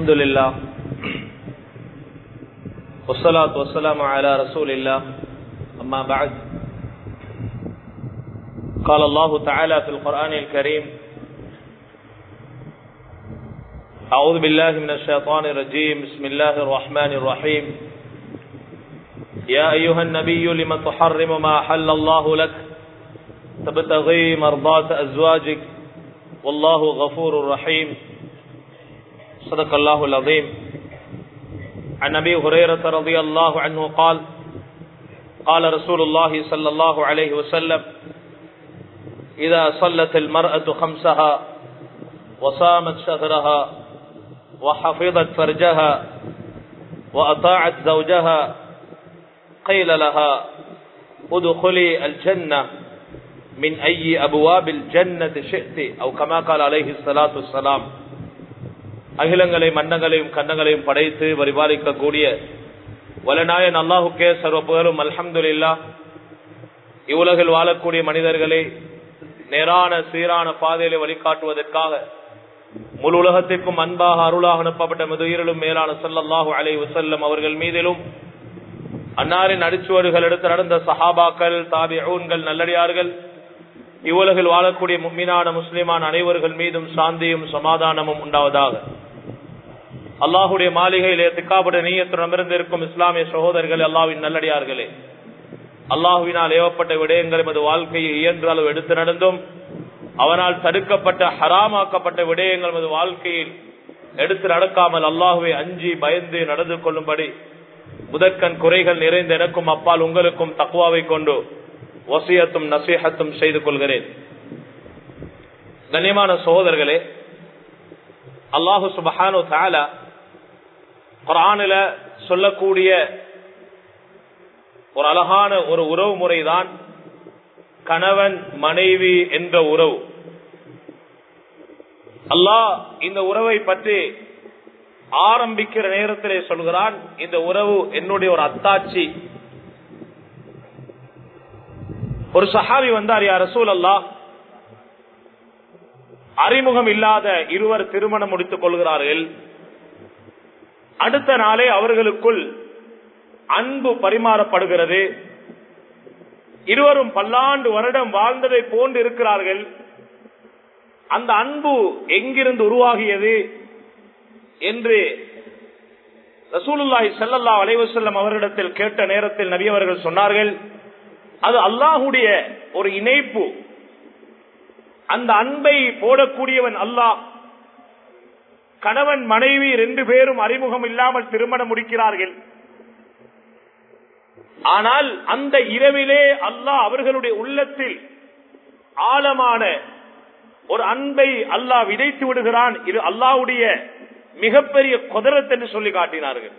الحمد لله والصلاة والسلام على رسول الله أما بعد قال الله تعالى في القرآن الكريم أعوذ بالله من الشيطان الرجيم بسم الله الرحمن الرحيم يا أيها النبي لم تحرم ما حل الله لك تبتغي مرضات أزواجك والله غفور رحيم صدق الله العظيم عن أبي هريرة رضي الله عنه قال قال رسول الله صلى الله عليه وسلم إذا صلت المرأة خمسها وصامت شهرها وحفظت فرجها وأطاعت زوجها قيل لها ادخلي الجنة من أي أبواب الجنة شئت أو كما قال عليه الصلاة والسلام அகிலங்களையும் மன்னங்களையும் கன்னங்களையும் படைத்து பரிபாலிக்கக்கூடிய வலநாயன் அல்லாஹுக்கே சர்வ புகழும் அல்ஹம்துலில்லா இவ்வுலகில் வாழக்கூடிய மனிதர்களை நேரான சீரான பாதையில வழிகாட்டுவதற்காக முழு உலகத்திற்கும் அன்பாக அருளாக அனுப்பப்பட்ட முதுயிரிலும் மேலான சல்லல்லாஹு அலை வசல்லம் அவர்கள் மீதிலும் அன்னாரின் அடிச்சுவடுகள் எடுத்து நடந்த சஹாபாக்கள் தாபி ஊன்கள் நல்லடியார்கள் இவ்வுலகில் வாழக்கூடிய மும்மினான முஸ்லிமான அனைவர்கள் மீதும் சாந்தியும் சமாதானமும் உண்டாவதாக அல்லாஹுடைய மாளிகையில் திக்காபட நீயத்துடன் இருக்கும் இஸ்லாமிய சகோதரர்கள் அல்லாவின் நல்லடியார்களே அல்லாஹுவினால் ஏவப்பட்ட விடயங்கள் எமது வாழ்க்கையை இயன்ற அளவு எடுத்து நடந்தும் அவனால் தடுக்கப்பட்ட ஹராமாக்கப்பட்ட விடயங்கள் எமது வாழ்க்கையில் எடுத்து நடக்காமல் அல்லாஹுவை அஞ்சி பயந்து நடந்து கொள்ளும்படி முதற்கண் குறைகள் நிறைந்த எனக்கும் அப்பால் உங்களுக்கும் தக்குவாவை கொண்டு வசியத்தும் நசீகத்தும் செய்து கொள்கிறேன் கண்ணியமான சகோதரர்களே அல்லாஹு சுபஹானு தாலா குரானில சொல்லக்கூடிய ஒரு அழகான ஒரு உறவு முறைதான் கணவன் மனைவி என்ற உறவு அல்லாஹ் இந்த உறவை பற்றி ஆரம்பிக்கிற நேரத்திலே சொல்கிறான் இந்த உறவு என்னுடைய ஒரு அத்தாட்சி ஒரு சஹாபி வந்தார் யார் ரசூல் அல்லா அறிமுகம் இல்லாத இருவர் திருமணம் முடித்துக் கொள்கிறார்கள் அடுத்த நாளே அவர்களுக்குள் அன்பு பரிமாறப்படுகிறது இருவரும் பல்லாண்டு வருடம் வாழ்ந்ததை போன்று இருக்கிறார்கள் அந்த அன்பு எங்கிருந்து உருவாகியது என்று ரசூலுல்லாஹி சல்லல்லா அலைவசல்லம் அவரிடத்தில் கேட்ட நேரத்தில் நபி அவர்கள் சொன்னார்கள் அது அல்லாஹுடைய ஒரு இணைப்பு அந்த அன்பை போடக்கூடியவன் அல்லாஹ் கணவன் மனைவி ரெண்டு பேரும் அறிமுகம் இல்லாமல் திருமணம் முடிக்கிறார்கள் ஆனால் அந்த இரவிலே அல்லாஹ் அவர்களுடைய உள்ளத்தில் ஆழமான ஒரு அன்பை அல்லாஹ் விதைத்து விடுகிறான் இது அல்லாஹுடைய மிகப்பெரிய குதிரத் என்று சொல்லி காட்டினார்கள்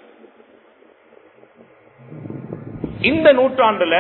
இந்த நூற்றாண்டுல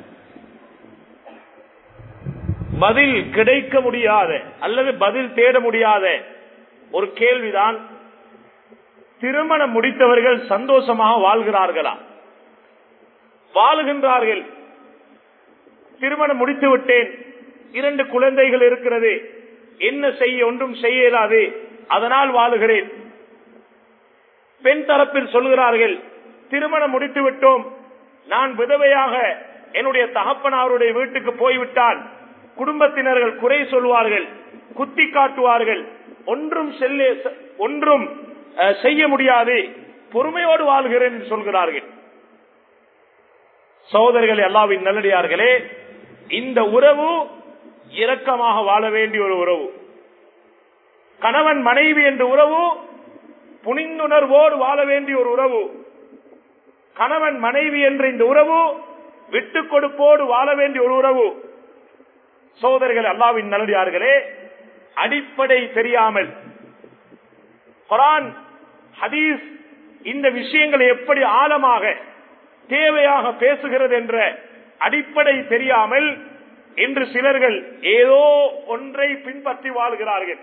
பதில் கிடைக்க முடியாத அல்லது பதில் தேட முடியாத ஒரு கேள்விதான் திருமணம் முடித்தவர்கள் சந்தோஷமாக வாழ்கிறார்களா வாழுகின்றார்கள் திருமணம் முடித்து விட்டேன் இரண்டு குழந்தைகள் இருக்கிறது என்ன செய்ய ஒன்றும் செய்ய இயலாது அதனால் வாழுகிறேன் பெண் தரப்பில் சொல்கிறார்கள் திருமணம் முடித்து விட்டோம் நான் விதவையாக என்னுடைய தகப்பனாருடைய வீட்டுக்கு போய்விட்டால் குடும்பத்தினர்கள் குறை சொல்வார்கள் குத்தி காட்டுவார்கள் ஒன்றும் செல்ல ஒன்றும் செய்ய முடியாது பொறுமையோடு வாழ்கிறேன் என்று சொல்கிறார்கள் சகோதரர்கள் எல்லாவின் நல்லடியார்களே இந்த உறவு இரக்கமாக வாழ வேண்டிய ஒரு உறவு கணவன் மனைவி என்ற உறவு புனிந்துணர்வோடு வாழ வேண்டிய ஒரு உறவு கணவன் மனைவி என்ற இந்த உறவு விட்டு கொடுப்போடு வாழ வேண்டிய ஒரு உறவு சோதர்கள் அல்லாவின் நல்லடியார்களே அடிப்படை தெரியாமல் குரான் ஹதீஸ் இந்த விஷயங்களை எப்படி ஆழமாக தேவையாக பேசுகிறது என்ற அடிப்படை தெரியாமல் இன்று சிலர்கள் ஏதோ ஒன்றை பின்பற்றி வாழ்கிறார்கள்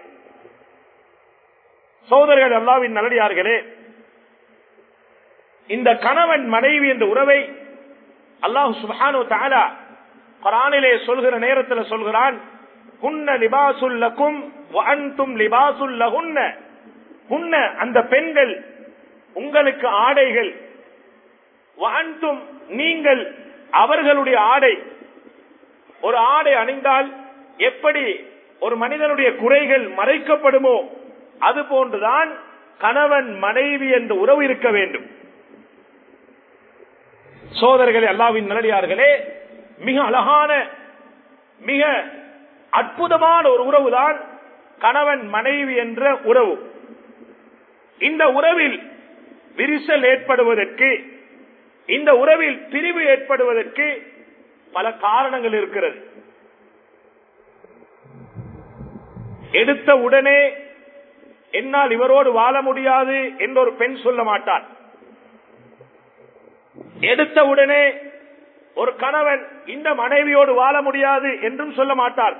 சோதர்கள் அல்லாவின் நல்லடியார்களே இந்த கணவன் மனைவி என்ற உறவை அல்லாஹு சுபானு தாலா குரானிலே சொல்கிற நேரத்தில் சொல்கிறான் குன்ன லிபாசுல்லக்கும் அன்தும் லிபாசுல்லகுன்ன முன்ன அந்த பெண்கள் உங்களுக்கு ஆடைகள் வாழ்த்தும் நீங்கள் அவர்களுடைய ஆடை ஒரு ஆடை அணிந்தால் எப்படி ஒரு மனிதனுடைய குறைகள் மறைக்கப்படுமோ அது போன்றுதான் கணவன் மனைவி என்ற உறவு இருக்க வேண்டும் சோதரர்களே அல்லாவின் நல்லடியார்களே மிக அழகான மிக அற்புதமான ஒரு உறவுதான் கணவன் மனைவி என்ற உறவு இந்த உறவில் விரிசல் ஏற்படுவதற்கு இந்த உறவில் பிரிவு ஏற்படுவதற்கு பல காரணங்கள் இருக்கிறது எடுத்த உடனே என்னால் இவரோடு வாழ முடியாது என்று ஒரு பெண் சொல்ல மாட்டார் எடுத்த உடனே ஒரு கணவன் இந்த மனைவியோடு வாழ முடியாது என்றும் சொல்ல மாட்டார்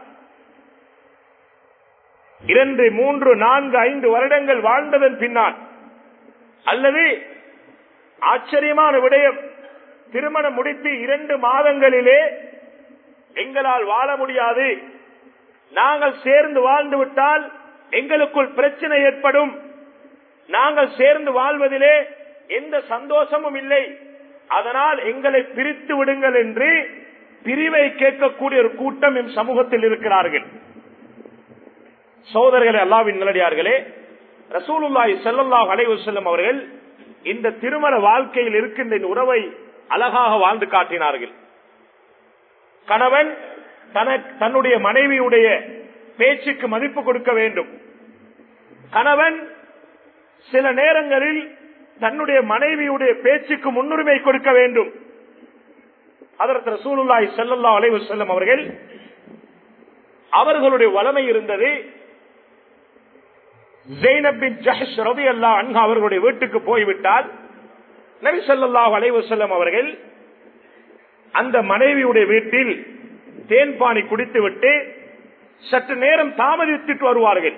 இரண்டு மூன்று நான்கு ஐந்து வருடங்கள் வாழ்ந்ததன் பின்னால் அல்லது ஆச்சரியமான விடயம் திருமணம் முடித்து இரண்டு மாதங்களிலே எங்களால் வாழ முடியாது நாங்கள் சேர்ந்து வாழ்ந்து விட்டால் எங்களுக்குள் பிரச்சனை ஏற்படும் நாங்கள் சேர்ந்து வாழ்வதிலே எந்த சந்தோஷமும் இல்லை அதனால் எங்களை பிரித்து விடுங்கள் என்று பிரிவை கேட்கக்கூடிய ஒரு கூட்டம் எம் சமூகத்தில் இருக்கிறார்கள் சோதரர்களே அல்லாவின் நிலடியார்களே ரசூலுல்லாஹி ஸல்லல்லாஹு அலைஹி வஸல்லம் அவர்கள் இந்த திருமண வாழ்க்கையில் இருக்கின்ற இந்த உறவை அழகாக வாழ்ந்து காட்டினார்கள் கணவன் தன்னுடைய மனைவியுடைய பேச்சுக்கு மதிப்பு கொடுக்க வேண்டும் கணவன் சில நேரங்களில் தன்னுடைய மனைவியுடைய பேச்சுக்கு முன்னுரிமை கொடுக்க வேண்டும் அதற்கு ரசூலுல்லாஹி ஸல்லல்லாஹு அலைஹி வஸல்லம் அவர்கள் அவர்களுடைய வளமை இருந்தது ஜெய்னப் பின் ஜஹஷ் ரலியல்லாஹு அன்ஹா அவர்களுடைய வீட்டுக்கு போய்விட்டால் நபி ஸல்லல்லாஹு அலைஹி வஸல்லம் அவர்கள் அந்த மனைவியுடைய வீட்டில் தேன்பானி குடித்துவிட்டு சற்று நேரம் தாமதித்துட்டு வருவார்கள்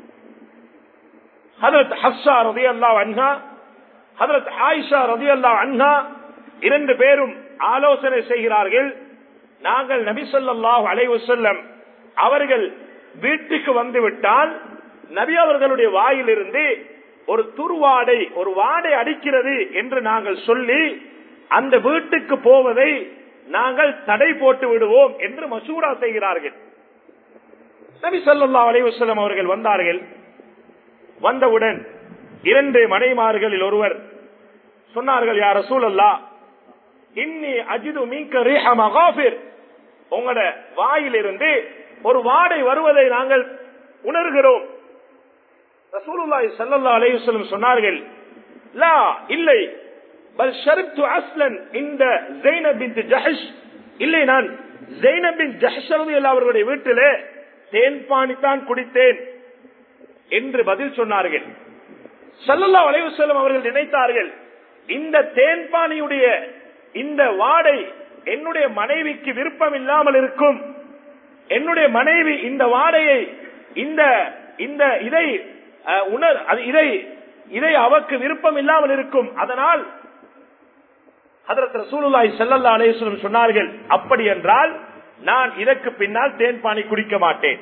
ஹதரத் ஹப்சா ரலியல்லாஹு அன்ஹா ஹதரத் ஆயிஷா ரலியல்லாஹு அன்ஹா இரண்டு பேரும் ஆலோசனை செய்கிறார்கள் நாங்கள் நபி ஸல்லல்லாஹு அலைஹி வஸல்லம் அவர்கள் வீட்டுக்கு வந்து விட்டால் நபி அவர்களுடைய வாயிலிருந்து ஒரு துருவாடை ஒரு வாடை அடிக்கிறது என்று நாங்கள் சொல்லி அந்த வீட்டுக்கு போவதை நாங்கள் தடை போட்டு விடுவோம் என்று மசூரா செய்கிறார்கள் நபி சொல்லா அலைவசல்லம் அவர்கள் வந்தார்கள் வந்தவுடன் இரண்டு மனைமார்களில் ஒருவர் சொன்னார்கள் யார சூழல்லா இன்னி அஜிது மீக்க ரீஹ மகாபிர் உங்களோட வாயிலிருந்து ஒரு வாடை வருவதை நாங்கள் உணர்கிறோம் ரசூலுல்லாஹி ஸல்லல்லாஹு அலைஹி வஸல்லம் சொன்னார்கள் லா இல்லை பல் ஷரிப்து அஸ்லன் இந்த ஜைனப் பின்த் ஜஹஷ் இல்லை நான் ஜைனப் பின் ஜஹஷ் ரலியல்லாஹு அவர்களுடைய வீட்டிலே தேன்பானி தான் குடித்தேன் என்று பதில் சொன்னார்கள் ஸல்லல்லாஹு அலைஹி வஸல்லம் அவர்கள் நினைத்தார்கள் இந்த தேன்பானியுடைய இந்த வாடை என்னுடைய மனைவிக்கு விருப்பம் இல்லாமல் இருக்கும் என்னுடைய மனைவி இந்த வாடையை இந்த இந்த இதை உணர் இதை இதை அவருக்கு விருப்பம் இல்லாமல் இருக்கும் அதனால் அதற்கு ரசூலுல்லாஹி ஸல்லல்லாஹு அலைஹி வஸல்லம் சொன்னார்கள் அப்படி என்றால் நான் இதற்கு பின்னால் தேன்பானி குடிக்க மாட்டேன்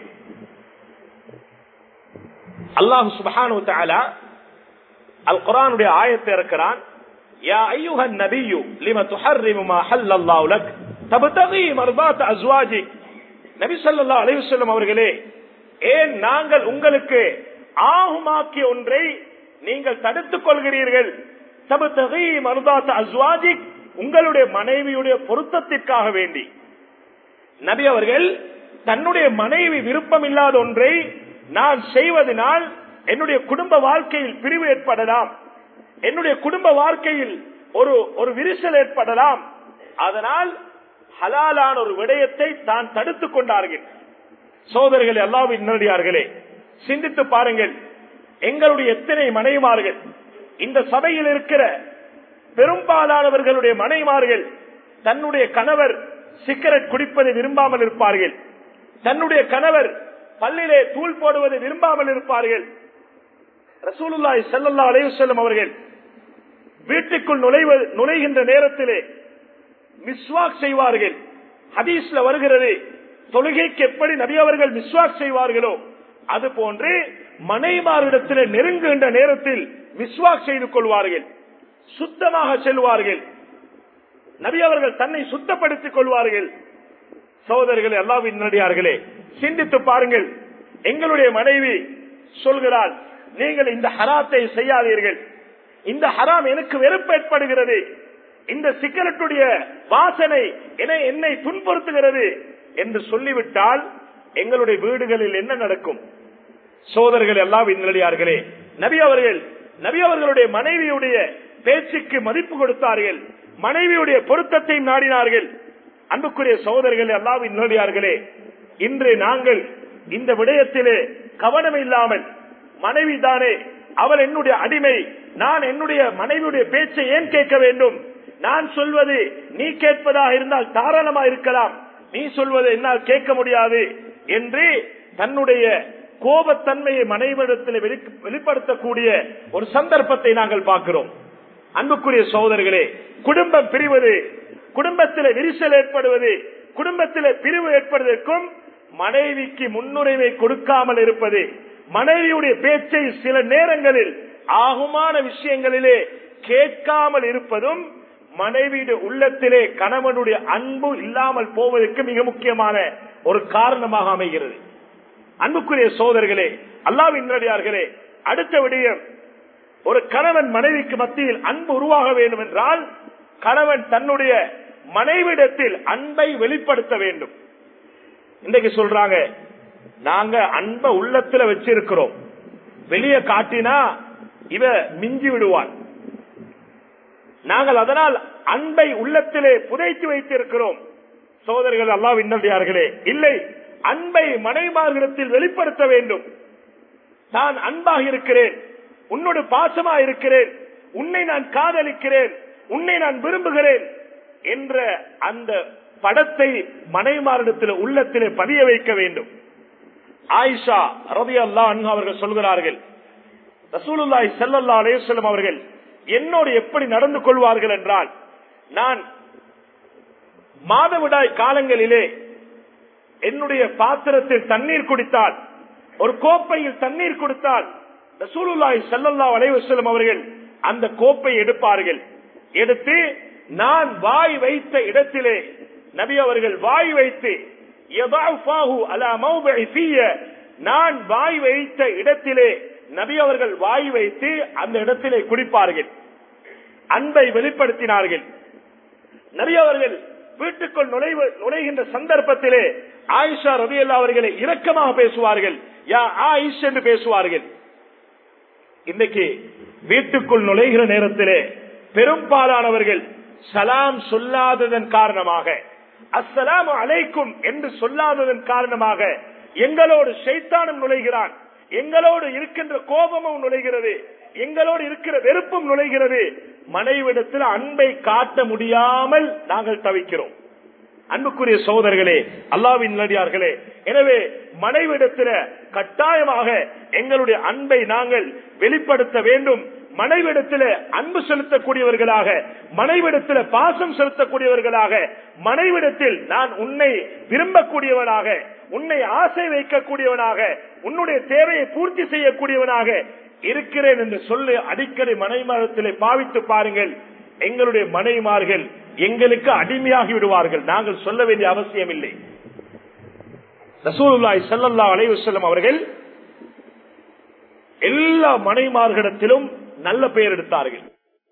அல்லாஹ் சுப்ஹானஹு வ தஆலா அல் குர்ஆனுடைய ஆயத்தை இருக்கிறான் யா அய்யுஹன் நபியு லிம துஹர்ரிமு மா ஹல்லல்லாஹு லக் தப்தகி மர்தாத் அஸ்வாஜிக் நபி ஸல்லல்லாஹு அலைஹி வஸல்லம் அவர்களே ஏன் நாங்கள் உங்களுக்கு ஆகுமாக்கிய ஒன்றை நீங்கள் தடுத்துக் கொள்கிறீர்கள் தபுத்தகை மருதாத்த அஸ்வாஜிக் உங்களுடைய மனைவியுடைய பொருத்தத்திற்காக வேண்டி நபி அவர்கள் தன்னுடைய மனைவி விருப்பம் இல்லாத ஒன்றை நான் செய்வதனால் என்னுடைய குடும்ப வாழ்க்கையில் பிரிவு ஏற்படலாம் என்னுடைய குடும்ப வாழ்க்கையில் ஒரு ஒரு விரிசல் ஏற்படலாம் அதனால் ஹலாலான ஒரு விடயத்தை தான் தடுத்துக் கொண்டார்கள் சோதரிகள் அல்லாவின் நேரடியார்களே சிந்தித்து பாருங்கள் எங்களுடைய எத்தனை மனைவிமார்கள் இந்த சபையில் இருக்கிற பெரும்பாலானவர்களுடைய மனைவிமார்கள் தன்னுடைய கணவர் சிகரெட் குடிப்பதை விரும்பாமல் இருப்பார்கள் தன்னுடைய கணவர் பல்லிலே தூள் போடுவதை விரும்பாமல் இருப்பார்கள் ரசூலுல்லாய் செல்லல்லா அலையுசல்லம் அவர்கள் வீட்டுக்குள் நுழைவு நுழைகின்ற நேரத்திலே மிஸ்வாக் செய்வார்கள் ஹதீஸ்ல வருகிறது தொழுகைக்கு எப்படி நபி அவர்கள் மிஸ்வாக் செய்வார்களோ அது போன்று மனைமாரிடத்தில் நெருங்குகின்ற நேரத்தில் மிஸ்வாக் செய்து கொள்வார்கள் சுத்தமாக செல்வார்கள் நபி அவர்கள் தன்னை சுத்தப்படுத்திக் கொள்வார்கள் சகோதரர்களே அல்லாவின் நடிகார்களே சிந்தித்து பாருங்கள் எங்களுடைய மனைவி சொல்கிறாள் நீங்கள் இந்த ஹராத்தை செய்யாதீர்கள் இந்த ஹராம் எனக்கு வெறுப்பு ஏற்படுகிறது இந்த சிகரெட்டுடைய வாசனை என என்னை துன்புறுத்துகிறது என்று சொல்லிவிட்டால் எங்களுடைய வீடுகளில் என்ன நடக்கும் சோதர்கள் எல்லாம் இன்னடியார்களே நபி அவர்கள் நபி அவர்களுடைய மனைவியுடைய பேச்சுக்கு மதிப்பு கொடுத்தார்கள் மனைவியுடைய பொருத்தத்தை நாடினார்கள் அன்புக்குரிய சகோதரர்கள் எல்லாம் இன்னடியார்களே இன்று நாங்கள் இந்த விடயத்திலே கவனம் இல்லாமல் மனைவி தானே அவள் என்னுடைய அடிமை நான் என்னுடைய மனைவியுடைய பேச்சை ஏன் கேட்க வேண்டும் நான் சொல்வது நீ கேட்பதாக இருந்தால் தாராளமா இருக்கலாம் நீ சொல்வது என்னால் கேட்க முடியாது என்று தன்னுடைய கோபத்தன்மையை மனைவிடத்தில் வெளிப்படுத்தக்கூடிய ஒரு சந்தர்ப்பத்தை நாங்கள் பார்க்கிறோம் அன்புக்குரிய சகோதரர்களே குடும்பம் பிரிவது குடும்பத்தில் விரிசல் ஏற்படுவது குடும்பத்தில் பிரிவு ஏற்படுவதற்கும் மனைவிக்கு முன்னுரிமை கொடுக்காமல் இருப்பது மனைவியுடைய பேச்சை சில நேரங்களில் ஆகுமான விஷயங்களிலே கேட்காமல் இருப்பதும் மனைவியுடைய உள்ளத்திலே கணவனுடைய அன்பு இல்லாமல் போவதற்கு மிக முக்கியமான ஒரு காரணமாக அமைகிறது அன்புக்குரிய சோதர்களே அல்லாவின் நடிகார்களே அடுத்த விடயம் ஒரு கணவன் மனைவிக்கு மத்தியில் அன்பு உருவாக வேண்டும் என்றால் கணவன் தன்னுடைய மனைவிடத்தில் அன்பை வெளிப்படுத்த வேண்டும் இன்றைக்கு சொல்றாங்க நாங்க அன்ப உள்ளத்துல வச்சிருக்கிறோம் வெளியே காட்டினா இவ மிஞ்சி விடுவான் நாங்கள் அதனால் அன்பை உள்ளத்திலே புதைத்து வைத்திருக்கிறோம் சோதரிகள் அல்லா விண்ணடியார்களே இல்லை அன்பை மனைமார்களிடத்தில் வெளிப்படுத்த வேண்டும் நான் அன்பாக இருக்கிறேன் உன்னோடு பாசமா இருக்கிறேன் உன்னை நான் காதலிக்கிறேன் உன்னை நான் விரும்புகிறேன் என்ற அந்த படத்தை மனைமாரிடத்தில் உள்ளத்திலே பதிய வைக்க வேண்டும் ஆயிஷா ரவி அல்லா அவர்கள் சொல்கிறார்கள் ரசூலுல்லாய் செல்லல்லா அலேஸ்லம் அவர்கள் என்னோடு எப்படி நடந்து கொள்வார்கள் என்றால் நான் மாதவிடாய் காலங்களிலே என்னுடைய பாத்திரத்தில் தண்ணீர் குடித்தால் ஒரு கோப்பையில் தண்ணீர் கொடுத்தால் ரசூலுல்லாய் செல்லல்லா அலைவசலம் அவர்கள் அந்த கோப்பை எடுப்பார்கள் எடுத்து நான் வாய் வைத்த இடத்திலே நபி அவர்கள் வாய் வைத்து நான் வாய் வைத்த இடத்திலே நபி அவர்கள் வாய் வைத்து அந்த இடத்திலே குடிப்பார்கள் அன்பை வெளிப்படுத்தினார்கள் நபி அவர்கள் வீட்டுக்குள் நுழைவு நுழைகின்ற சந்தர்ப்பத்திலே ஆயிஷா ரபியல்லா அவர்களை இரக்கமாக பேசுவார்கள் யா ஆயிஷ் என்று பேசுவார்கள் இன்னைக்கு வீட்டுக்குள் நுழைகிற நேரத்திலே பெரும்பாலானவர்கள் சலாம் சொல்லாததன் காரணமாக அஸ்ஸலாம் அலைக்கும் என்று சொல்லாததன் காரணமாக எங்களோடு சைத்தானும் நுழைகிறான் எங்களோடு இருக்கின்ற கோபமும் நுழைகிறது எங்களோடு இருக்கிற வெறுப்பும் நுழைகிறது மனைவிடத்தில் அன்பை காட்ட முடியாமல் நாங்கள் தவிக்கிறோம் அன்புக்குரிய சோதர்களே அல்லாவின் நடிகார்களே எனவே மனைவிடத்தில கட்டாயமாக எங்களுடைய அன்பை நாங்கள் வெளிப்படுத்த வேண்டும் மனைவிடத்தில் அன்பு செலுத்தக்கூடியவர்களாக மனைவிடத்தில் பாசம் செலுத்தக்கூடியவர்களாக மனைவிடத்தில் நான் உன்னை விரும்பக்கூடியவனாக உன்னை ஆசை வைக்கக்கூடியவனாக உன்னுடைய தேவையை பூர்த்தி செய்யக்கூடியவனாக இருக்கிறேன் என்று சொல்லி அடிக்கடி மனைமரத்திலே பாவித்து பாருங்கள் எங்களுடைய மனைமார்கள் எங்களுக்கு அடிமையாகி விடுவார்கள் நாங்கள் சொல்ல வேண்டிய அவசியம் இல்லை ரசூலுல்லாய் சல்லல்லா அலைவசல்லம் அவர்கள் எல்லா மனைமார்களிடத்திலும் நல்ல பெயர் எடுத்தார்கள்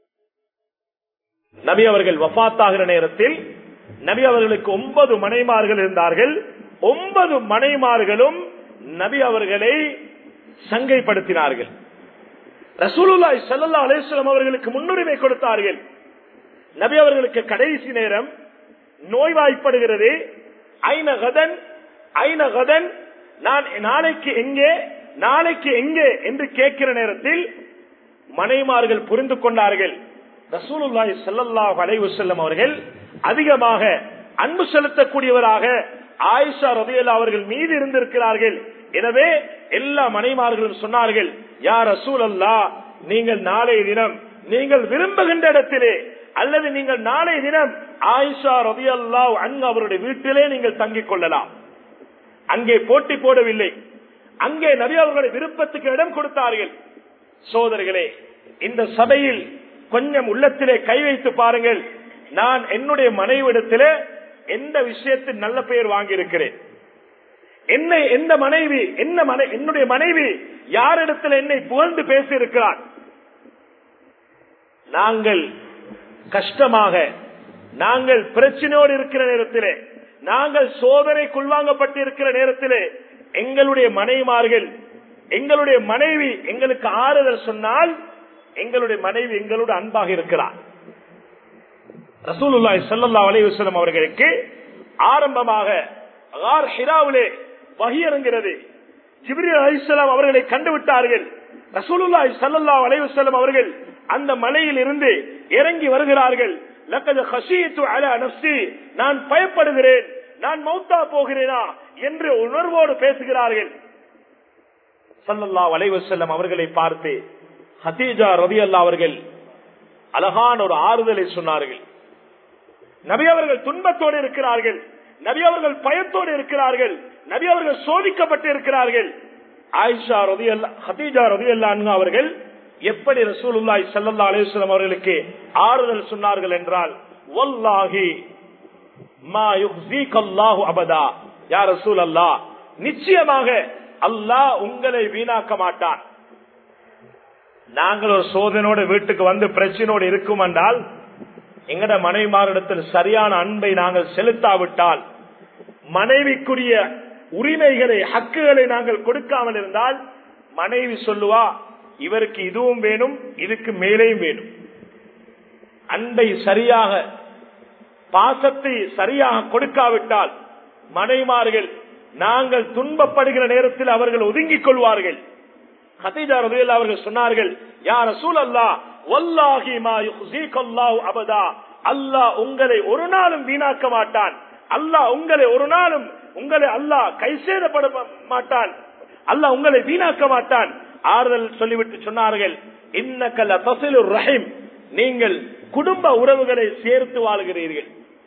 நபி அவர்கள் வஃத்தாகிற நேரத்தில் நபி அவர்களுக்கு ஒன்பது மனைமார்கள் இருந்தார்கள் ஒன்பது மனைமார்களும் நபி அவர்களை சங்கைப்படுத்தினார்கள் ரசூலுல்லாய் சல்லா அலிஸ்லாம் அவர்களுக்கு முன்னுரிமை கொடுத்தார்கள் நபி அவர்களுக்கு கடைசி நேரம் நோய்வாய்ப்படுகிறது ஐநகதன் ஐநகதன் நான் நாளைக்கு எங்கே நாளைக்கு எங்கே என்று கேட்கிற நேரத்தில் மனைமார்கள் புரிந்து கொண்டார்கள் ரசூலுல்லாய் சல்லல்லாஹ் அலைவசல்லம் அவர்கள் அதிகமாக அன்பு செலுத்தக்கூடியவராக ஆயிஷா ரபியல்லா அவர்கள் மீது இருந்திருக்கிறார்கள் எனவே எல்லா மனைமார்களும் சொன்னார்கள் யார் ரசூல் அல்லா நீங்கள் நாளைய தினம் நீங்கள் விரும்புகின்ற இடத்திலே அல்லது நீங்கள் நாளைய தினம் ஆயிஷா ரவி அல்லா அங்கு அவருடைய வீட்டிலே நீங்கள் தங்கிக் கொள்ளலாம் அங்கே போட்டி போடவில்லை அங்கே நபி அவர்களுடைய விருப்பத்துக்கு இடம் கொடுத்தார்கள் சோதர்களே இந்த சபையில் கொஞ்சம் உள்ளத்திலே கை வைத்து பாருங்கள் நான் என்னுடைய மனைவிடத்திலே எந்த விஷயத்தில் நல்ல பெயர் வாங்கியிருக்கிறேன் என்னை எந்த மனைவி என்ன மனை என்னுடைய மனைவி யாரிடத்தில் என்னை புகழ்ந்து பேசியிருக்கிறார் நாங்கள் கஷ்டமாக நாங்கள் பிரச்சனையோடு இருக்கிற நேரத்திலே நாங்கள் சோதனைக்குள்வாங்கப்பட்டு இருக்கிற நேரத்திலே எங்களுடைய மனைவிமார்கள் எங்களுடைய மனைவி எங்களுக்கு ஆறுதல் சொன்னால் எங்களுடைய மனைவி எங்களோடு அன்பாக இருக்கிறார் ரசூலுல்லாய் சல்லா அலைவசலம் அவர்களுக்கு ஆரம்பமாக ஆர் ஹிராவிலே வகியறங்கிறது ஜிப்ரி அலிசல்லாம் அவர்களை கண்டுவிட்டார்கள் ரசூலுல்லாய் சல்லல்லா அலைவசல்லம் அவர்கள் அந்த மலையில் இருந்து இறங்கி வருகிறார்கள் நான் பயப்படுகிறேன் நான் மௌத்தா போகிறேனா என்று உணர்வோடு பேசுகிறார்கள் சல்லல்லா அலைவசல்லம் அவர்களை பார்த்து ஹதீஜா ரவி அல்லா அவர்கள் அழகான ஒரு ஆறுதலை சொன்னார்கள் நபி அவர்கள் துன்பத்தோடு இருக்கிறார்கள் நபி அவர்கள் பயத்தோடு இருக்கிறார்கள் நபி அவர்கள் சோதிக்கப்பட்டு இருக்கிறார்கள் ஆயிஷா ரதி அல்லா ஹதீஜா ரதி அல்லா அவர்கள் எப்படி ரசூலுல்லாய் சல்லா அலிஸ்லாம் அவர்களுக்கு ஆறுதல் சொன்னார்கள் என்றால் வல்லாஹி மா யுஹ்ஸீகல்லாஹு அபதா யா ரசூல் அல்லாஹ் நிச்சயமாக அல்லாஹ் உங்களை வீணாக்க மாட்டான் நாங்கள் ஒரு சோதனோட வீட்டுக்கு வந்து பிரச்சனையோடு இருக்கும் என்றால் எங்கட மனைவிமாரிடத்தில் சரியான அன்பை நாங்கள் செலுத்தாவிட்டால் மனைவிக்குரிய உரிமைகளை ஹக்குகளை நாங்கள் கொடுக்காமல் இருந்தால் மனைவி சொல்லுவா இவருக்கு இதுவும் வேணும் இதுக்கு மேலேயும் வேணும் அன்பை சரியாக பாசத்தை சரியாக கொடுக்காவிட்டால் மனைமார்கள் நாங்கள் துன்பப்படுகிற நேரத்தில் அவர்கள் ஒதுங்கிக் கொள்வார்கள் ஹதீஜா ரதியல்லா அவர்கள் சொன்னார்கள் யார் ரசூல் அல்லா வல்லாஹி மா யுஹ்ஸீகல்லாஹு அபதா அல்லாஹ் உங்களை ஒரு நாளும் வீணாக்க மாட்டான் அல்லாஹ் உங்களை ஒரு நாளும் உங்களை அல்லாஹ் கைசேதப்பட மாட்டான் அல்லாஹ் உங்களை வீணாக்க மாட்டான் ஆறுதல் சொல்லிவிட்டு சொன்னார்கள் இன்னக்கல தசிலு ரஹீம் நீங்கள் குடும்ப உறவுகளை சேர்த்து வாழ்கிறீர்கள்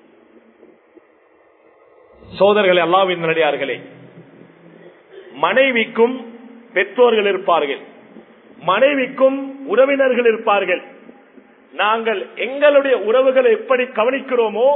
சோதர்கள் அல்லாவின் நடிகார்களே மனைவிக்கும் பெற்றோர்கள் இருப்பார்கள் மனைவிக்கும் உறவினர்கள் இருப்பார்கள் நாங்கள் எங்களுடைய உறவுகளை எப்படி கவனிக்கிறோமோ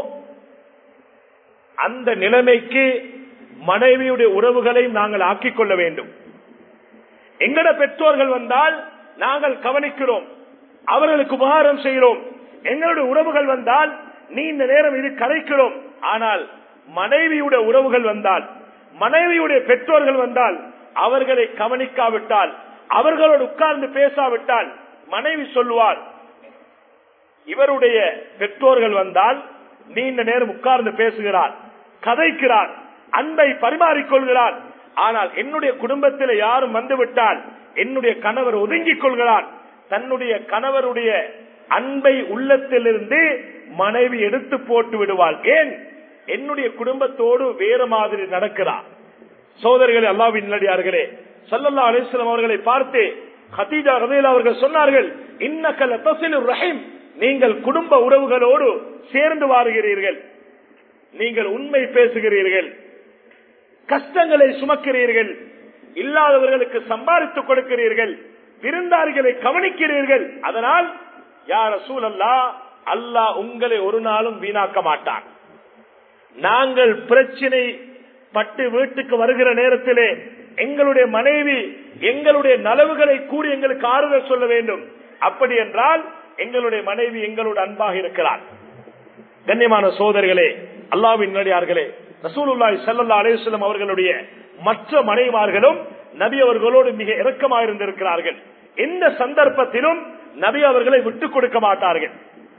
அந்த நிலைமைக்கு மனைவியுடைய உறவுகளை நாங்கள் ஆக்கிக் கொள்ள வேண்டும் எங்கட பெற்றோர்கள் வந்தால் நாங்கள் கவனிக்கிறோம் அவர்களுக்கு உபகாரம் செய்கிறோம் எங்களுடைய உறவுகள் வந்தால் நீண்ட நேரம் இது கரைக்கிறோம் ஆனால் மனைவியுடைய உறவுகள் வந்தால் மனைவியுடைய பெற்றோர்கள் வந்தால் அவர்களை கவனிக்காவிட்டால் அவர்களோடு உட்கார்ந்து பேசாவிட்டால் மனைவி சொல்லுவார் இவருடைய பெற்றோர்கள் வந்தால் நீண்ட நேரம் உட்கார்ந்து பேசுகிறார் கதைக்கிறார் அன்பை பரிமாறிக்கொள்கிறார் ஆனால் என்னுடைய குடும்பத்தில் யாரும் வந்துவிட்டால் என்னுடைய கணவர் ஒதுங்கிக் கொள்கிறார் தன்னுடைய கணவருடைய அன்பை உள்ளத்திலிருந்து மனைவி எடுத்து போட்டு விடுவாள் ஏன் என்னுடைய குடும்பத்தோடு வேற மாதிரி நடக்கிறார் சோதரிகளே அல்லாவின் நல்லடியார்களே சல்லல்லா அலிஸ்லாம் அவர்களை பார்த்து ஹதீஜா ரதையில் அவர்கள் சொன்னார்கள் இன்னக்கல் தசிலு ரஹீம் நீங்கள் குடும்ப உறவுகளோடு சேர்ந்து வாருகிறீர்கள் நீங்கள் உண்மை பேசுகிறீர்கள் கஷ்டங்களை சுமக்கிறீர்கள் இல்லாதவர்களுக்கு சம்பாதித்துக் கொடுக்கிறீர்கள் விருந்தாளிகளை கவனிக்கிறீர்கள் அதனால் யார சூழல்லா அல்லாஹ் உங்களை ஒரு நாளும் வீணாக்க மாட்டான் நாங்கள் பிரச்சினை பட்டு வீட்டுக்கு வருகிற நேரத்திலே எங்களுடைய மனைவி எங்களுடைய நலவுகளை கூறி எங்களுக்கு ஆறுதல் சொல்ல வேண்டும் அப்படி என்றால் எங்களுடைய மனைவி எங்களோட அன்பாக இருக்கிறார் கண்ணியமான சோதர்களே அல்லாவின் நடிகார்களே ரசூலுல்லாய் சல்லா அலேஸ்லம் அவர்களுடைய மற்ற மனைவார்களும் நபி அவர்களோடு மிக இறக்கமாக இருந்திருக்கிறார்கள் எந்த சந்தர்ப்பத்திலும் நபி அவர்களை விட்டுக் கொடுக்க மாட்டார்கள்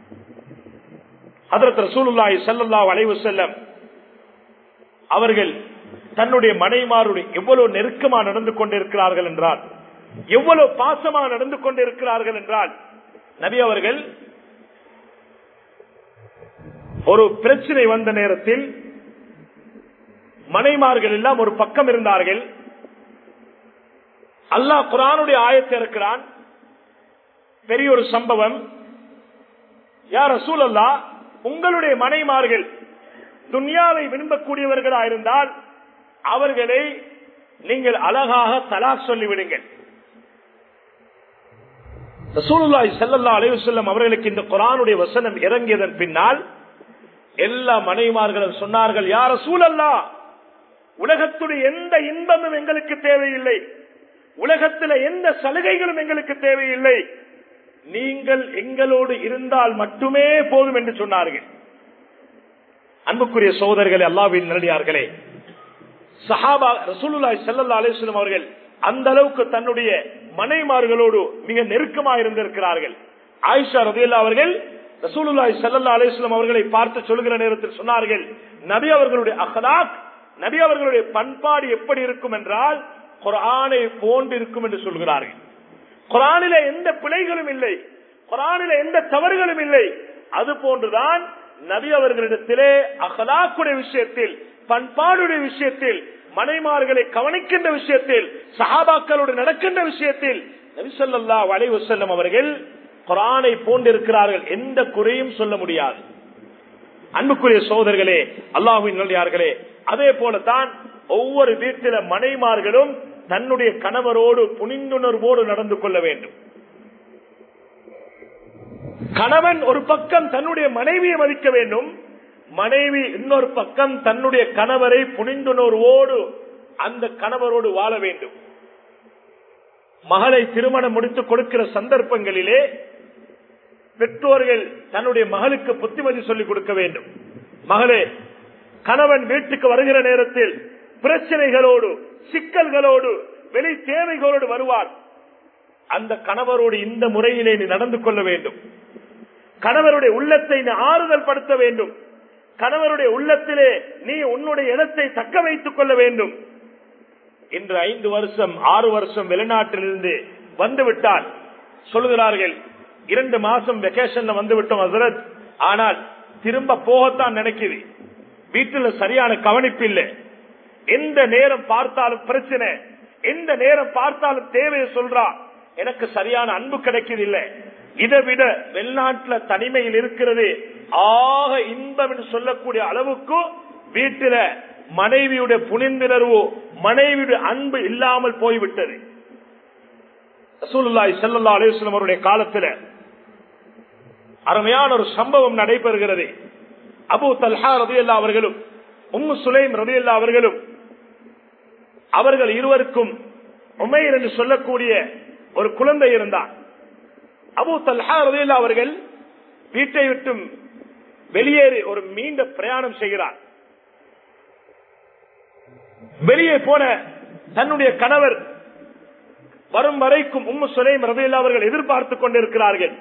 அதற்கு ரசூலுல்லாய் சல்லல்லா அலைவு செல்லம் அவர்கள் தன்னுடைய மனைமாருடைய எவ்வளவு நெருக்கமா நடந்து கொண்டிருக்கிறார்கள் என்றால் எவ்வளவு பாசமா நடந்து கொண்டிருக்கிறார்கள் என்றால் நபி அவர்கள் ஒரு பிரச்சனை வந்த நேரத்தில் மனைமார்கள் எல்லாம் ஒரு பக்கம் இருந்தார்கள் அல்லாஹ் குரானுடைய ஆயத்தை இருக்கிறான் பெரிய ஒரு சம்பவம் யார் சூழல்லா உங்களுடைய மனைமார்கள் துன்யாவை விரும்பக்கூடியவர்களா இருந்தால் அவர்களை நீங்கள் அழகாக தலாக் சொல்லிவிடுங்கள் ரசூலுல்லாஹி ஸல்லல்லாஹு அலைஹி வஸல்லம் அவர்களுக்கு இந்த குர்ஆனுடைய வசனம் இறங்கியதன் பின்னால் எல்லா மனைவிமார்களும் சொன்னார்கள் யார் ரசூலல்லா உலகத்துடைய எந்த இன்பமும் எங்களுக்கு தேவையில்லை உலகத்தில் எந்த சலுகைகளும் எங்களுக்கு தேவையில்லை நீங்கள் எங்களோடு இருந்தால் மட்டுமே போதும் என்று சொன்னார்கள் அன்புக்குரிய சோதர்களே அல்லாவின் நல்லடியார்களே சஹாபா ரசூலுல்லாஹி ஸல்லல்லாஹு அலைஹி வஸல்லம் அவர்கள் அந்த அளவுக்கு தன்னுடைய மனைமார்களோடு மிக நெருக்கமாக இருந்திருக்கிறார்கள் ஆயிஷா ரதியல்லா அவர்கள் ரசூலுல்லாஹி ஸல்லல்லாஹு அலைஹி வஸல்லம் அவர்களை பார்த்து சொல்கிற நேரத்தில் சொன்னார்கள் நபி அவர்களுடைய அஹ்லாக் நபி அவர்களுடைய பண்பாடு எப்படி இருக்கும் என்றால் குர்ஆனை போன்று இருக்கும் என்று சொல்கிறார்கள் குரானில எந்த பிழைகளும் இல்லை குரானில எந்த தவறுகளும் இல்லை அது போன்றுதான் நபி அவர்களிடத்திலே அகலாக்குடைய விஷயத்தில் பண்பாடுடைய விஷயத்தில் மனைமார்களை கவனிக்கின்ற விஷயத்தில் சஹாபாக்களோடு நடக்கின்ற விஷயத்தில் நபிசல்லா வலை வசல்லம் அவர்கள் குரானை போன்றிருக்கிறார்கள் எந்த குறையும் சொல்ல முடியாது அன்புக்குரிய சோதர்களே அல்லாஹுவின் நல்லியார்களே அதே போலத்தான் ஒவ்வொரு வீட்டில மனைமார்களும் தன்னுடைய கணவரோடு புனிந்துணர்வோடு நடந்து கொள்ள வேண்டும் கணவன் ஒரு பக்கம் தன்னுடைய மனைவியை மதிக்க வேண்டும் மனைவி இன்னொரு பக்கம் தன்னுடைய கணவரை புனிந்துணர்வோடு அந்த கணவரோடு வாழ வேண்டும் மகளை திருமணம் முடித்து கொடுக்கிற சந்தர்ப்பங்களிலே பெற்றோர்கள் தன்னுடைய மகளுக்கு புத்திமதி சொல்லிக் கொடுக்க வேண்டும் மகளே கணவன் வீட்டுக்கு வருகிற நேரத்தில் பிரச்சனைகளோடு சிக்கல்களோடு வெளி தேவைகளோடு வருவார் அந்த கணவரோடு இந்த முறையிலே நீ நடந்து கொள்ள வேண்டும் கணவருடைய உள்ளத்தை நீ ஆறுதல் படுத்த வேண்டும் கணவருடைய உள்ளத்திலே நீ உன்னுடைய இடத்தை தக்க வைத்துக் கொள்ள வேண்டும் இன்று ஐந்து வருஷம் ஆறு வருஷம் வெளிநாட்டிலிருந்து வந்து விட்டால் சொல்லுகிறார்கள் இரண்டு மாசம் வெக்கேஷன்ல வந்து விட்டோம் ஹசரத் ஆனால் திரும்ப போகத்தான் நினைக்குது வீட்டில் சரியான கவனிப்பு இல்லை எந்த நேரம் பார்த்தாலும் பிரச்சனை எந்த நேரம் பார்த்தாலும் தேவையை சொல்றா எனக்கு சரியான அன்பு கிடைக்குது இல்லை இதை விட வெளிநாட்டுல தனிமையில் இருக்கிறது ஆக இன்பம் என்று சொல்லக்கூடிய அளவுக்கு வீட்டில மனைவியுடைய புனிந்துணர்வு மனைவியுடைய அன்பு இல்லாமல் போய்விட்டது ரசூலுல்லாஹி ஸல்லல்லாஹு அலைஹி வஸல்லம் அவருடைய காலத்துல அருமையான ஒரு சம்பவம் நடைபெறுகிறது அபு தல்ஹா ரதியல்லா அவர்களும் உம்மு சுலைம் ரதியல்லா அவர்களும் அவர்கள் இருவருக்கும் உமைர் என்று சொல்லக்கூடிய ஒரு குழந்தை இருந்தார் அபு தல்ஹா ரதியல்லா அவர்கள் வீட்டை விட்டும் வெளியேறி ஒரு மீண்ட பிரயாணம் செய்கிறார் வெளியே போன தன்னுடைய கணவர் வரும் வரைக்கும் உம்மு சுலைம் ரதையில் அவர்கள் எதிர்பார்த்துக் கொண்டிருக்கிறார்கள்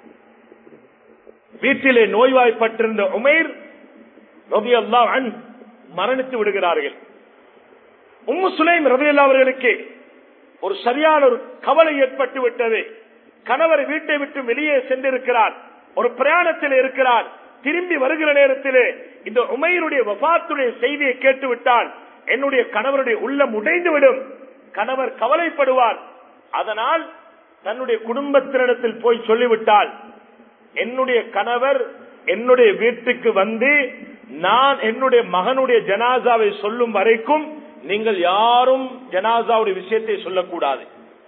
வீட்டிலே நோய்வாய்ப்பட்டிருந்த உமைர் ரபி அல்லா மரணித்து விடுகிறார்கள் உம்மு சுலைம் ரதையில் அவர்களுக்கு ஒரு சரியான ஒரு கவலை ஏற்பட்டு விட்டது கணவர் வீட்டை விட்டு வெளியே சென்றிருக்கிறார் ஒரு பிரயாணத்தில் இருக்கிறார் திரும்பி வருகிற நேரத்திலே இந்த உமையருடைய வபாத்துடைய செய்தியை கேட்டுவிட்டால் என்னுடைய கணவருடைய உள்ளம் உடைந்துவிடும் கணவர் கவலைப்படுவார் அதனால் தன்னுடைய குடும்பத்தினிடத்தில் போய் சொல்லிவிட்டால் என்னுடைய கணவர் என்னுடைய வீட்டுக்கு வந்து நான் என்னுடைய மகனுடைய ஜனாசாவை சொல்லும் வரைக்கும் நீங்கள் யாரும் ஜனாசாவுடைய விஷயத்தை சொல்லக்கூடாது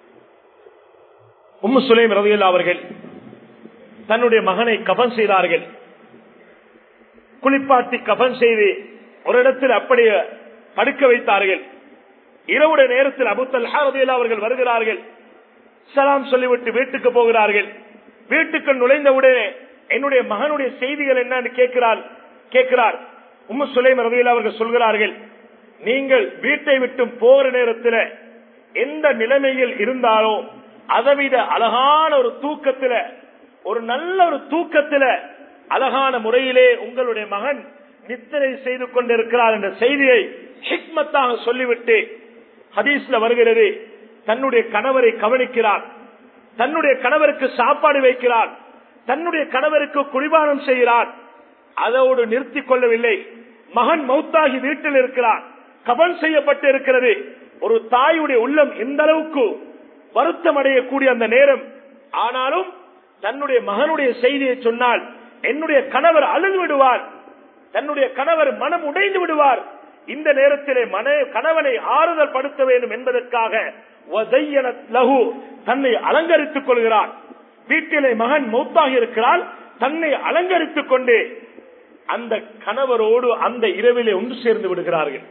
உம்மு சுலைம் ரவியல் அவர்கள் தன்னுடைய மகனை கபன் செய்தார்கள் குளிப்பாட்டி கபன் செய்து ஒரு இடத்தில் அப்படியே படுக்க வைத்தார்கள் இரவுடைய நேரத்தில் அபுத்தல் ஹாரதியில் அவர்கள் வருகிறார்கள் சலாம் சொல்லிவிட்டு வீட்டுக்கு போகிறார்கள் வீட்டுக்கு நுழைந்தவுடனே என்னுடைய மகனுடைய செய்திகள் என்னன்னு கேட்கிறார் கேட்கிறார் உம்மு சுலைம் ரவியில் அவர்கள் சொல்கிறார்கள் நீங்கள் வீட்டை விட்டு போகிற நேரத்தில் எந்த நிலைமையில் இருந்தாலோ அதைவிட அழகான ஒரு தூக்கத்தில் ஒரு நல்ல ஒரு தூக்கத்தில் அழகான முறையிலே உங்களுடைய மகன் நித்திரை செய்து கொண்டிருக்கிறார் என்ற செய்தியை ஹிக்மத்தாக சொல்லிவிட்டு ஹதீஸ்ல வருகிறது தன்னுடைய கணவரை கவனிக்கிறார் தன்னுடைய கணவருக்கு சாப்பாடு வைக்கிறார் தன்னுடைய கணவருக்கு குடிபானம் செய்கிறார் அதோடு நிறுத்திக் கொள்ளவில்லை மகன் மௌத்தாகி வீட்டில் இருக்கிறார் கபன் செய்யப்பட்டு இருக்கிறது ஒரு தாயுடைய உள்ளம் எந்த அளவுக்கு வருத்தம் அடையக்கூடிய அந்த நேரம் ஆனாலும் தன்னுடைய மகனுடைய செய்தியை சொன்னால் என்னுடைய கணவர் அழுது விடுவார் தன்னுடைய கணவர் மனம் உடைந்து விடுவார் இந்த நேரத்திலே மன கணவனை ஆறுதல் படுத்த வேண்டும் என்பதற்காக வதையனத் லஹு தன்னை அலங்கரித்துக் கொள்கிறார் வீட்டிலே மகன் மௌத்தாகி இருக்கிறால் தன்னை அலங்கரித்துக் கொண்டு அந்த கணவரோடு அந்த இரவிலே ஒன்று சேர்ந்து விடுகிறார்கள்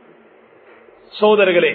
சோதரர்களே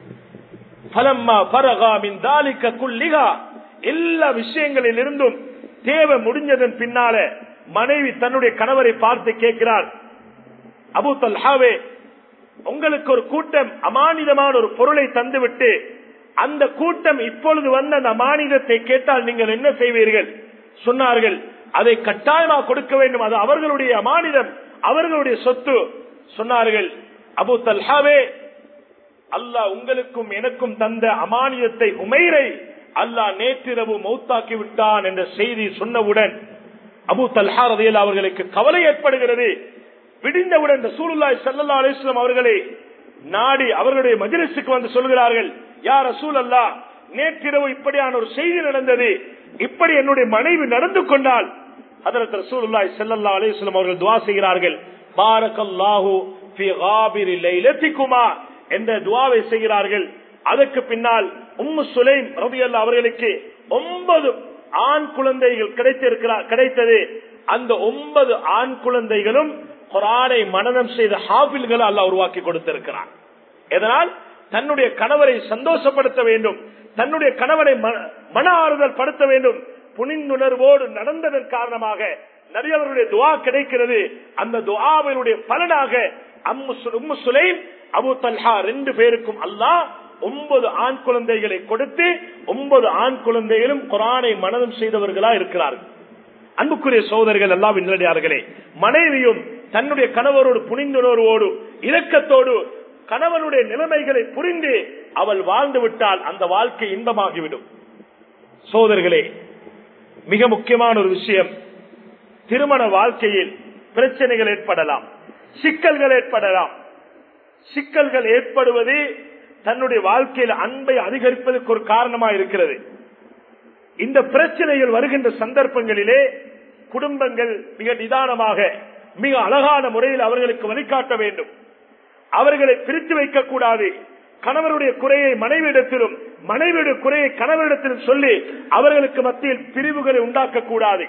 பலம்மா பரகாமின் தாலிக்க குல்லிகா எல்லா விஷயங்களில் இருந்தும் தேவை முடிஞ்சதன் பின்னால மனைவி தன்னுடைய கணவரை பார்த்து கேட்கிறார் அபு தல்ஹாவே உங்களுக்கு ஒரு கூட்டம் அமானிதமான ஒரு பொருளை தந்துவிட்டு அந்த கூட்டம் இப்பொழுது வந்த அந்த அமானிதத்தை கேட்டால் நீங்கள் என்ன செய்வீர்கள் சொன்னார்கள் அதை கட்டாயமா கொடுக்க வேண்டும் அது அவர்களுடைய அமானிதம் அவர்களுடைய சொத்து சொன்னார்கள் அபு தல்ஹாவே அல்லாஹ் உங்களுக்கும் எனக்கும் தந்த அமானியத்தை உமைரை அல்லாஹ் நேற்றிரவு மௌத்தாக்கி விட்டான் என்ற செய்தி சொன்னவுடன் அபு தல்ஹா ரதியல் அவர்களுக்கு கவலை ஏற்படுகிறது விடிந்தவுடன் ரசூலுல்லாஹி ஸல்லல்லாஹு அலைஹி வஸல்லம் அவர்களை நாடி அவர்களுடைய மஜ்லிஸுக்கு வந்து சொல்கிறார்கள் யா ரசூல் அல்லாஹ் நேற்றிரவு இப்படியான ஒரு செய்தி நடந்தது இப்படி என்னுடைய மனைவி நடந்து கொண்டால் ஹதரத் ரசூலுல்லாஹி ஸல்லல்லாஹு அலைஹி வஸல்லம் அவர்கள் துஆ செய்கிறார்கள் பாரக்கல்லாஹு ஃபீ காபிரி லைலத்திகுமா என்ற துவாவை செய்கிறார்கள் அதற்கு பின்னால் உம்மு சுலைம் ரபியல்லா அவர்களுக்கு ஒன்பது ஆண் குழந்தைகள் கிடைத்திருக்கிறார் கிடைத்தது அந்த ஒன்பது ஆண் குழந்தைகளும் குரானை மனநம் செய்த ஹாபில்களை அல்லாஹ் உருவாக்கி கொடுத்திருக்கிறார் இதனால் தன்னுடைய கணவரை சந்தோஷப்படுத்த வேண்டும் தன்னுடைய கணவரை ம- மன ஆறுதல் படுத்த வேண்டும் புனிந்துணர்வோடு நடந்ததன் காரணமாக நிறையவர்களுடைய துவா கிடைக்கிறது அந்த துவாவினுடைய பலனாக அம்மு சு- உம்மு சுலைம் அபு தல்ஹா ரெண்டு பேருக்கும் அல்லாஹ் ஒன்பது ஆண் குழந்தைகளை கொடுத்து ஒன்பது ஆண் குழந்தைகளும் குரானை மனதம் செய்தவர்களா இருக்கிறார்கள் அன்புக்குரிய சோதர்கள் எல்லாம் நல்லடியார்களே மனைவியும் தன்னுடைய கணவரோடு புனிந்துணர்வோடு இரக்கத்தோடு கணவனுடைய நிலைமைகளை புரிந்து அவள் வாழ்ந்து விட்டால் அந்த வாழ்க்கை இன்பமாகிவிடும் சோதர்களே மிக முக்கியமான ஒரு விஷயம் திருமண வாழ்க்கையில் பிரச்சனைகள் ஏற்படலாம் சிக்கல்கள் ஏற்படலாம் சிக்கல்கள் ஏற்படுவது தன்னுடைய வாழ்க்கையில் அன்பை அதிகரிப்பதற்கு ஒரு காரணமா இருக்கிறது இந்த பிரச்சனைகள் வருகின்ற சந்தர்ப்பங்களிலே குடும்பங்கள் மிக நிதானமாக மிக அழகான முறையில் அவர்களுக்கு வழிகாட்ட வேண்டும் அவர்களை பிரித்து வைக்க கூடாது கணவருடைய குறையை மனைவிடத்திலும் மனைவியுடைய குறையை கணவரிடத்திலும் சொல்லி அவர்களுக்கு மத்தியில் பிரிவுகளை உண்டாக்க கூடாது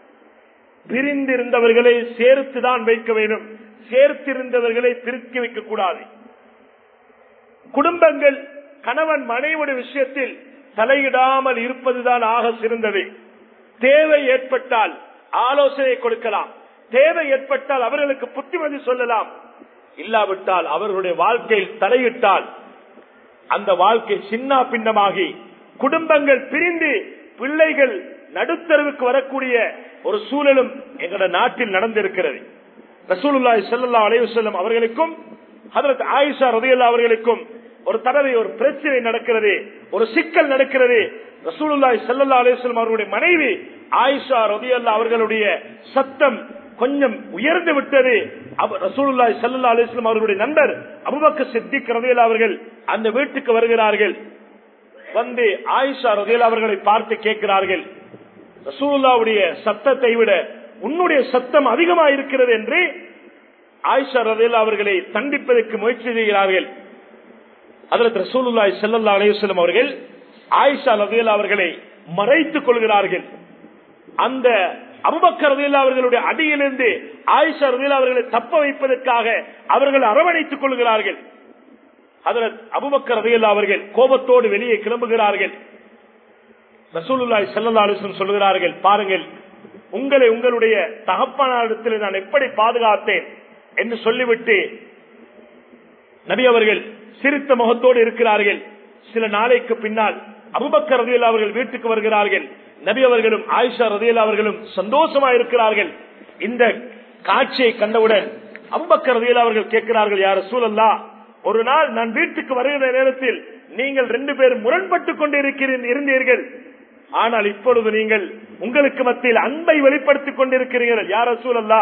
பிரிந்திருந்தவர்களை சேர்த்துதான் வைக்க வேண்டும் சேர்த்திருந்தவர்களை பிரித்து வைக்க கூடாது குடும்பங்கள் கணவன் மனைவியுடைய விஷயத்தில் தலையிடாமல் இருப்பதுதான் ஆக சிறந்தது தேவை ஏற்பட்டால் ஆலோசனை கொடுக்கலாம் தேவை ஏற்பட்டால் அவர்களுக்கு புத்திமதி சொல்லலாம் இல்லாவிட்டால் அவர்களுடைய வாழ்க்கையில் தலையிட்டால் அந்த வாழ்க்கை சின்ன பின்னமாகி குடும்பங்கள் பிரிந்து பிள்ளைகள் நடுத்தருவுக்கு வரக்கூடிய ஒரு சூழலும் எங்களோட நாட்டில் நடந்திருக்கிறது ரசூலுல்லாஹி ஸல்லல்லாஹு அலைஹி வஸல்லம் அவர்களுக்கும் ஹஜரத் ஆயிஷா ரலியல்லாஹு அவர்களுக்கும் ஒரு தடவை ஒரு பிரச்சனை நடக்கிறது ஒரு சிக்கல் நடக்கிறது ரசூலுல்லாஹி ஸல்லல்லாஹு அலைஹி வஸல்லம் அவர்களுடைய மனைவி ஆயிஷா ரலியல்லாஹு அவர்களுடைய சத்தம் கொஞ்சம் உயர்ந்து விட்டது அவ- ரசூலுல்லாஹி ஸல்லல்லாஹு அலைஹி வஸல்லம் அவர்களுடைய நண்பர் அபூபக்கர் சித்திக் ரலியல்லாஹு அவர்கள் அந்த வீட்டுக்கு வருகிறார்கள் வந்து ஆயிஷா ரலியல்லாஹு அவர்களை பார்த்து கேட்கிறார்கள் ரசூலுல்லாவுடைய சத்தத்தை விட உன்னுடைய சத்தம் அதிகமா இருக்கிறது என்று ஆயிஷா ரலியல்லாஹு அவர்களை தண்டிப்பதற்கு முயற்சி செய்கிறார்கள் அதில் ரசூலுல்லாஹி ஸல்லல்லாஹு அலைஹி வஸல்லம் அவர்கள் ஆயிஷா ரலியல்லாஹு அவர்களை மறைத்துக் கொள்கிறார்கள் அந்த அபுபக்கர் ரலியல்லாஹு அவர்களுடைய அடியிலிருந்து ஆயிஷா ரலியல்லாஹு அவர்களை தப்ப வைப்பதற்காக அவர்கள் அரவணைத்துக் கொள்கிறார்கள் அதில் அபுபக்கர் ரலியல்லாஹு அவர்கள் கோபத்தோடு வெளியே கிளம்புகிறார்கள் ரசூலுல்லாஹி ஸல்லல்லாஹு அலைஹி வஸல்லம் சொல்கிறார்கள் பாருங்கள் உங்களை உங்களுடைய தகப்பனாரிடத்தில் நான் எப்படி பாதுகாத்தேன் என்று சொல்லிவிட்டு நபி அவர்கள் சிரித்த முகத்தோடு இருக்கிறார்கள் சில நாளைக்கு பின்னால் அபுபக்கர் ரதியல் அவர்கள் வீட்டுக்கு வருகிறார்கள் நபி அவர்களும் ஆயிஷா ரதியல் அவர்களும் சந்தோஷமா இருக்கிறார்கள் இந்த காட்சியை கண்டவுடன் அபுபக்கர் ரதியல் அவர்கள் கேட்கிறார்கள் யார் சூழல்லா ஒரு நாள் நான் வீட்டுக்கு வருகிற நேரத்தில் நீங்கள் ரெண்டு பேரும் முரண்பட்டுக் கொண்டு இருக்கிறீர்- இருந்தீர்கள் ஆனால் இப்பொழுது நீங்கள் உங்களுக்கு மத்தியில் அன்பை வெளிப்படுத்திக் கொண்டிருக்கிறீர்கள் யார் சூழல்லா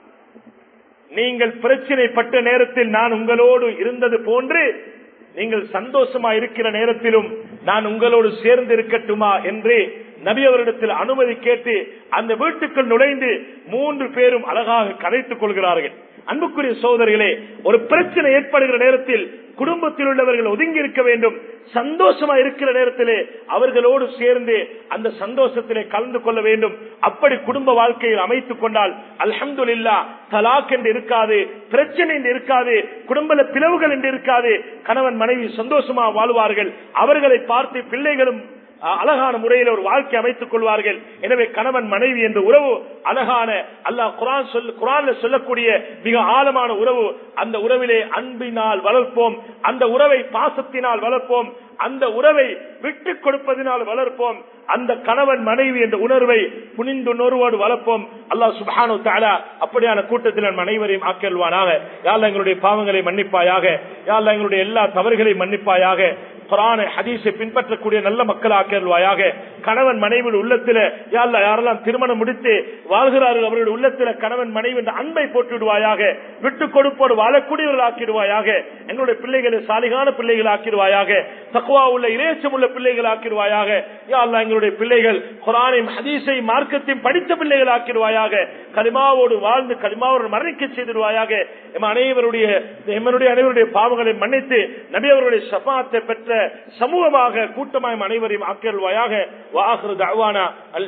நீங்கள் பிரச்சனைப்பட்ட நேரத்தில் நான் உங்களோடு இருந்தது போன்று நீங்கள் சந்தோஷமா இருக்கிற நேரத்திலும் நான் உங்களோடு சேர்ந்து இருக்கட்டுமா என்று நபி அவரிடத்தில் அனுமதி கேட்டு அந்த வீட்டுக்குள் நுழைந்து மூன்று பேரும் அழகாக கதைத்துக் கொள்கிறார்கள் அன்புக்குரிய சோதரிகளே ஒரு பிரச்சனை ஏற்படுகிற நேரத்தில் குடும்பத்தில் உள்ளவர்கள் ஒதுங்கி இருக்க வேண்டும் சந்தோஷமா இருக்கிற நேரத்திலே அவர்களோடு சேர்ந்து அந்த சந்தோஷத்திலே கலந்து கொள்ள வேண்டும் அப்படி குடும்ப வாழ்க்கையில் அமைத்துக் கொண்டால் அல்ஹம்துலில்லா தலாக் என்று இருக்காது பிரச்சனை என்று இருக்காது குடும்ப பிளவுகள் என்று இருக்காது கணவன் மனைவி சந்தோஷமா வாழ்வார்கள் அவர்களை பார்த்து பிள்ளைகளும் அஹ், அழகான முறையில் ஒரு வாழ்க்கை அமைத்துக் கொள்வார்கள் எனவே கணவன் மனைவி என்ற உறவு அழகான அல்லாஹ் குரான் சொல் குரான்ல சொல்லக்கூடிய மிக ஆழமான உறவு அந்த உறவிலே அன்பினால் வளர்ப்போம் அந்த உறவை பாசத்தினால் வளர்ப்போம் அந்த உறவை விட்டு கொடுப்பதினால் வளர்ப்போம் அந்த கணவன் மனைவி என்ற உணர்வை புனிந்துணர்வோடு வளர்ப்போம் அல்லாஹ் சுபானு தாலா அப்படியான கூட்டத்தில் நம் அனைவரையும் ஆக்கியல்வானாக யாழ்ல எங்களுடைய பாவங்களை மன்னிப்பாயாக யாழ்ல எங்களுடைய எல்லா தவறுகளையும் மன்னிப்பாயாக குரான ஹதீஸை பின்பற்றக்கூடிய நல்ல மக்கள் ஆக்கியல்வாயாக கணவன் மனைவி உள்ளத்துல யாழ்ல யாரெல்லாம் திருமணம் முடித்து வாழ்கிறார்கள் அவருடைய உள்ளத்துல கணவன் மனைவி என்ற அன்பை போட்டுவிடுவாயாக விட்டு கொடுப்போடு வாழக்கூடியவர்கள் ஆக்கிடுவாயாக எங்களுடைய பிள்ளைகளை சாலிகான பிள்ளைகள் ஆக்கிடுவாயாக தக்குவா உள்ள இறைச்சம் உள்ள பிள்ளைகள் ஆக்கிடுவாயாக யா அல்லாஹ் எங்களுடைய பிள்ளைகள் குரானையும் ஹதீஸையும் மார்க்கத்தையும் படித்த பிள்ளைகள் ஆக்கிடுவாயாக கலிமாவோடு வாழ்ந்து கலிமாவோடு மரணிக்க செய்திடுவாயாக எம் அனைவருடைய எம்மனுடைய அனைவருடைய பாவங்களை மன்னித்து நபி அவருடைய சபாத்தை பெற்ற சமூகமாக கூட்டமாய் எம் அனைவரையும் ஆக்கிடுவாயாக வாஹரு தவானா